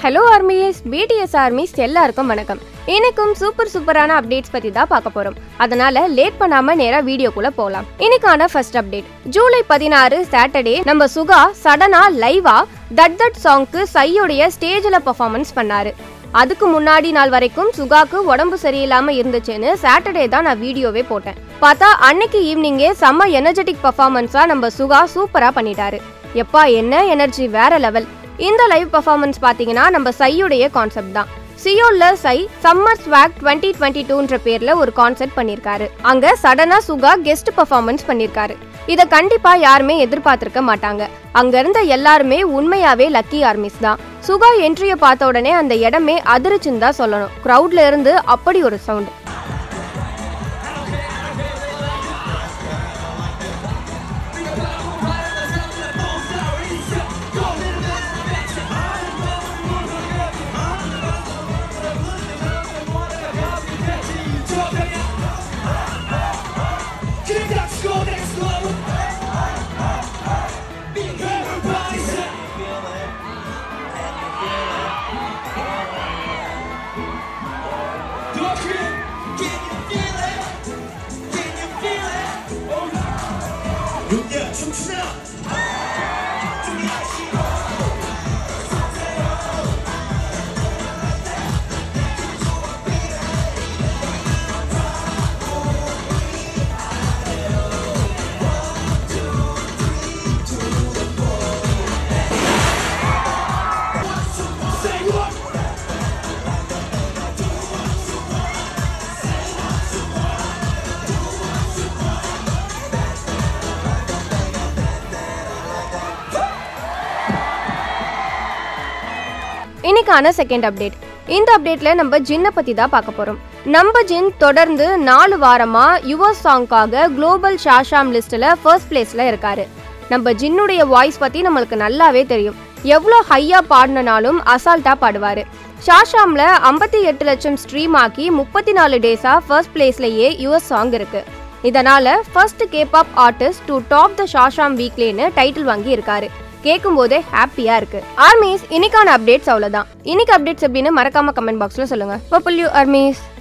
Hello armies BDS armies எல்லாருக்கும் வணக்கம் இன்னைக்கும் சூப்பர் சூப்பரான அப்டேட்ஸ் பத்தி தான் பார்க்க போறோம் அதனால லேட் பண்ணாம நேரா வீடியோக்குள்ள போலாம் இன்னைக்கான ஃபர்ஸ்ட் அப்டேட் ஜூலை பதினாறு சாட்டர்டே நம்ம சுகா சடனா லைவா தட் தட் சாங்க்கு சையோடைய ஸ்டேஜ்ல பெர்ஃபார்மன்ஸ் பண்ணாரு அதுக்கு முன்னாடி நாள் வரைக்கும் சுகாக்கு உடம்பு சரியில்லாம இருந்துச்சுன்னு சாட்டர்டே தான் நான் வீடியோவே போட்டேன் பார்த்தா அன்னைக்கு ஈவினிங்கே செம்ம எனர்ஜெட்டிக் பர்ஃபார்மன்ஸா நம்ம சுகா சூப்பரா பண்ணிட்டாரு எப்பா என்ன எனர்ஜி வேற லெவல் இந்த லைவ் பர்ஃபார்மன்ஸ் பார்த்தீங்கன்னா நம்ம சையுடைய கான்செப்ட் தான் சியோல்ல சை சம்மர் ஸ்வாக் டுவெண்ட்டி டுவெண்ட்டி டூன்ற பேர்ல ஒரு கான்செப்ட் பண்ணியிருக்காரு அங்க சடனா சுகா கெஸ்ட் பர்ஃபார்மன்ஸ் பண்ணியிருக்காரு இதை கண்டிப்பா யாருமே எதிர்பார்த்திருக்க மாட்டாங்க அங்க இருந்த எல்லாருமே உண்மையாவே லக்கி ஆர்மிஸ் தான் சுகா என்ட்ரியை பார்த்த உடனே அந்த இடமே அதிர்ச்சின்னு தான் சொல்லணும் க்ரௌட்ல இருந்து அப்படி ஒரு sound Give that score next level. Everybody say. Don't quit. Can you feel it? Can you feel it? Oh, yeah, 춤추자. Say what? இன்னைக்கான செகண்ட் அப்டேட் இந்த அப்டேட்ல நம்ம ஜின்னை பத்தி தான் பார்க்க போறோம் நம்ம ஜின் தொடர்ந்து நாலு வாரமா யுவர் சாங்காக குளோபல் ஷாஷாம் லிஸ்ட்ல ஃபர்ஸ்ட் பிளேஸ்ல இருக்காரு நம்ம ஜின்னுடைய வாய்ஸ் பத்தி நம்மளுக்கு நல்லாவே தெரியும் எவ்வளோ ஹையா பாடினாலும் அசால்ட்டா பாடுவாரு ஷாஷாம்ல ஐம்பத்தி எட்டு லட்சம் ஸ்ட்ரீம் ஆக்கி முப்பத்தி நாலு டேஸா ஃபர்ஸ்ட் பிளேஸ்லயே யுவர் சாங் இருக்கு இதனால first K pop artist to top the Shazam வீக்லேன்னு டைட்டில் வாங்கி இருக்காரு கேட்கும் போதே ஹாப்பியா இருக்கு ஆர்மிஸ் இன்னைக்கான அப்டேட்ஸ் அவ்வளவுதான் இன்னைக்கு அப்டேட்ஸ் எப்படின்னு மறக்காம கமெண்ட் பாக்ஸ்ல சொல்லுங்க பப்புல்யூ ஆர்மிஸ்